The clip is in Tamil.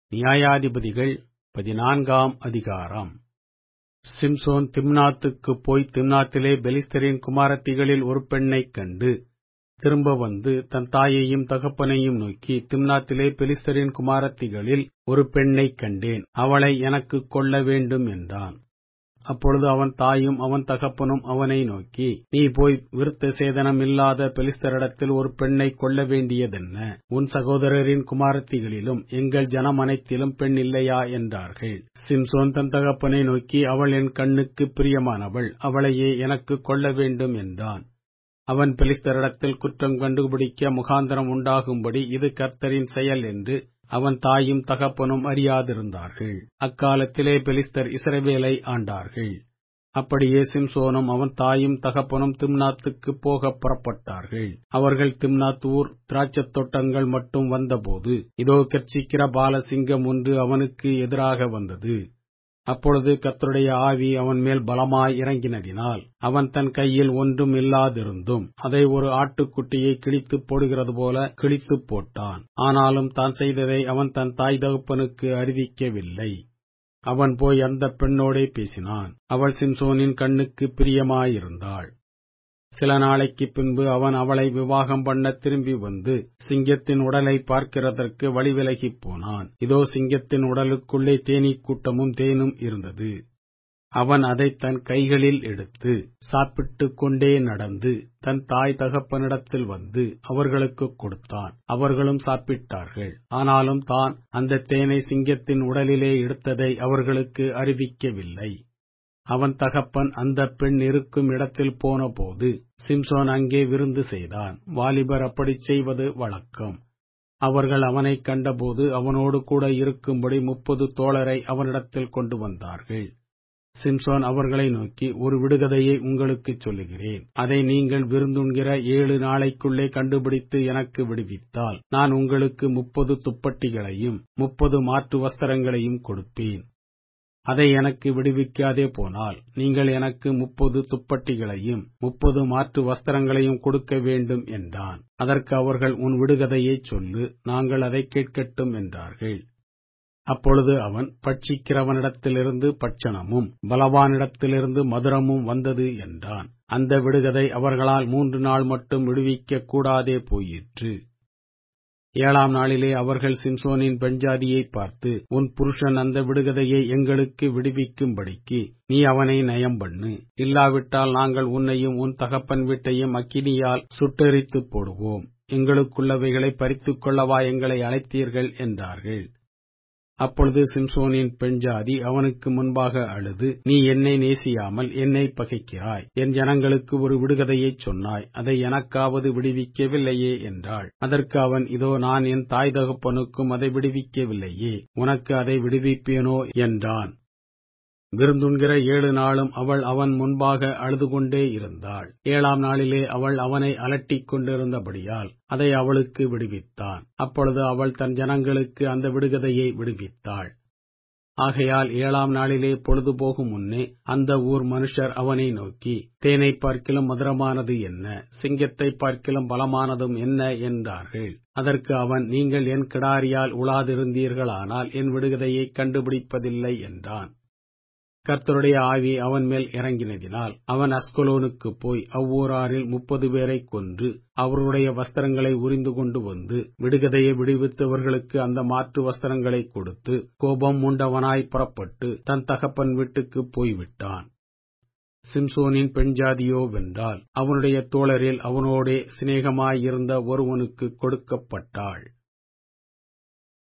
நியாயாதிபதிகள் பதினான்காம் அதிகாரம் சிம்சோன் திம்னாத்துக்குப் போய் திம்னாத்திலே பெலிஸ்தரின் குமாரத்திகளில் ஒரு பெண்ணைக் கண்டு திரும்ப வந்து தன் தாயையும் தகப்பனையும் நோக்கி திம்னாத்திலே பெலிஸ்தரின் குமாரத்திகளில் ஒரு பெண்ணைக் கண்டேன் அவளை எனக்குக் கொள்ள வேண்டும் என்றான் அப்பொழுது அவன் தாயும் அவன் தகப்பனும் அவனை நோக்கி நீ போய் விருத்த சேதனம் இல்லாத பெலிஸ்தரிடத்தில் ஒரு பெண்ணைக் கொள்ள வேண்டியதென்ன உன் சகோதரரின் குமாரத்திகளிலும் எங்கள் ஜனம் அனைத்திலும் பெண் இல்லையா என்றார்கள் சிம்சோன் தன் தகப்பனை நோக்கி அவள் என் கண்ணுக்கு பிரியமானவள் அவளையே எனக்கு கொள்ள வேண்டும் என்றான் அவன் பெலிஸ்தரிடத்தில் குற்றம் கண்டுபிடிக்க முகாந்தரம் உண்டாகும்படி இது கர்த்தரின் செயல் என்று அவன் தாயும் தகப்பனும் அறியாதிருந்தார்கள் அக்காலத்திலே பெலிஸ்தர் இஸ்ரவேலை ஆண்டார்கள் அப்படியே சிம்சோனும் அவன் தாயும் தகப்பனும் திம்னாத்துக்கு போக புறப்பட்டார்கள் அவர்கள் திம்னாத் ஊர் திராட்சத் தோட்டங்கள் மட்டும் வந்தபோது இதோ கர்ச்சிக்கிற பாலசிங்கம் ஒன்று அவனுக்கு எதிராக வந்தது அப்பொழுது கர்த்தருடைய ஆவி அவன் மேல் பலமாய் இறங்கினதினால் அவன் தன் கையில் ஒன்றும் இல்லாதிருந்தும் அதை ஒரு ஆட்டுக்குட்டியை கிழித்துப் போடுகிறது போல கிழித்துப் போட்டான் ஆனாலும் தான் செய்ததை அவன் தன் தாய் தகப்பனுக்கு அறிவிக்கவில்லை அவன் போய் அந்த பெண்ணோடே பேசினான் அவள் சிம்சோனின் கண்ணுக்கு பிரியமாயிருந்தாள் சில நாளைக்கு பின்பு அவன் அவளை விவாகம் பண்ண திரும்பி வந்து சிங்கத்தின் உடலை பார்க்கிறதற்கு வழி விலகிப் போனான் இதோ சிங்கத்தின் உடலுக்குள்ளே தேனீக் கூட்டமும் தேனும் இருந்தது அவன் அதை தன் கைகளில் எடுத்து சாப்பிட்டுக் கொண்டே நடந்து தன் தாய் தகப்பனிடத்தில் வந்து அவர்களுக்குக் கொடுத்தான் அவர்களும் சாப்பிட்டார்கள் ஆனாலும் தான் அந்த தேனை சிங்கத்தின் உடலிலே எடுத்ததை அவர்களுக்கு அறிவிக்கவில்லை அவன் தகப்பன் அந்த பெண் இருக்கும் இடத்தில் போனபோது சிம்சோன் அங்கே விருந்து செய்தான் வாலிபர் அப்படிச் செய்வது வழக்கம் அவர்கள் அவனைக் கண்டபோது அவனோடு கூட இருக்கும்படி முப்பது தோழரை அவனிடத்தில் கொண்டு வந்தார்கள் சிம்சோன் அவர்களை நோக்கி ஒரு விடுகதையை உங்களுக்குச் சொல்லுகிறேன் அதை நீங்கள் விருந்துண்கிற ஏழு நாளைக்குள்ளே கண்டுபிடித்து எனக்கு விடுவித்தால் நான் உங்களுக்கு முப்பது துப்பட்டிகளையும் முப்பது மாற்று வஸ்திரங்களையும் கொடுப்பேன் அதை எனக்கு விடுவிக்காதே போனால் நீங்கள் எனக்கு முப்பது துப்பட்டிகளையும் முப்பது மாற்று வஸ்திரங்களையும் கொடுக்க வேண்டும் என்றான் அதற்கு அவர்கள் உன் விடுகதையைச் சொல்லு நாங்கள் அதை கேட்கட்டும் என்றார்கள் அப்பொழுது அவன் பட்சிக்கிறவனிடத்திலிருந்து பட்சணமும் பலவானிடத்திலிருந்து மதுரமும் வந்தது என்றான் அந்த விடுகதை அவர்களால் மூன்று நாள் மட்டும் விடுவிக்க கூடாதே போயிற்று ஏழாம் நாளிலே அவர்கள் சிம்சோனின் பெண்ஜாதியை பார்த்து உன் புருஷன் அந்த விடுகதையை எங்களுக்கு விடுவிக்கும்படிக்கு நீ அவனை நயம் பண்ணு இல்லாவிட்டால் நாங்கள் உன்னையும் உன் தகப்பன் வீட்டையும் அக்கினியால் சுட்டெரித்துப் போடுவோம் எங்களுக்குள்ளவைகளை பறித்துக் கொள்ளவா எங்களை அழைத்தீர்கள் என்றார்கள் அப்பொழுது சிம்சோனின் பெண்ஜாதி அவனுக்கு முன்பாக அழுது நீ என்னை நேசியாமல் என்னை பகைக்கிறாய் என் ஜனங்களுக்கு ஒரு விடுகதையைச் சொன்னாய் அதை எனக்காவது விடுவிக்கவில்லையே என்றாள் அதற்கு அவன் இதோ நான் என் தாய் தகப்பனுக்கும் அதை விடுவிக்கவில்லையே உனக்கு அதை விடுவிப்பேனோ என்றான் விருந்துண்கிற ஏழு நாளும் அவள் அவன் முன்பாக அழுது கொண்டே இருந்தாள் ஏழாம் நாளிலே அவள் அவனை அலட்டிக் கொண்டிருந்தபடியால் அதை அவளுக்கு விடுவித்தான் அப்பொழுது அவள் தன் ஜனங்களுக்கு அந்த விடுகதையை விடுவித்தாள் ஆகையால் ஏழாம் நாளிலே பொழுது போகும் முன்னே அந்த ஊர் மனுஷர் அவனை நோக்கி தேனை பார்க்கிலும் மதுரமானது என்ன சிங்கத்தை பார்க்கிலும் பலமானதும் என்ன என்றார்கள் அதற்கு அவன் நீங்கள் என் கிடாரியால் உளாதிருந்தீர்களானால் என் விடுகதையை கண்டுபிடிப்பதில்லை என்றான் கர்த்தருடைய ஆவி அவன் மேல் இறங்கினதினால் அவன் அஸ்கலோனுக்கு போய் அவ்வூராரில் முப்பது பேரை கொன்று அவர்களுடைய வஸ்திரங்களை உரிந்து கொண்டு வந்து விடுகதையை விடுவித்தவர்களுக்கு அந்த மாற்று வஸ்திரங்களை கொடுத்து கோபம் உண்டவனாய் புறப்பட்டு தன் தகப்பன் வீட்டுக்கு போய்விட்டான் சிம்சோனின் பெண்ஜாதியோ வென்றால் அவனுடைய தோழரில் அவனோடே சிநேகமாயிருந்த ஒருவனுக்கு கொடுக்கப்பட்டாள்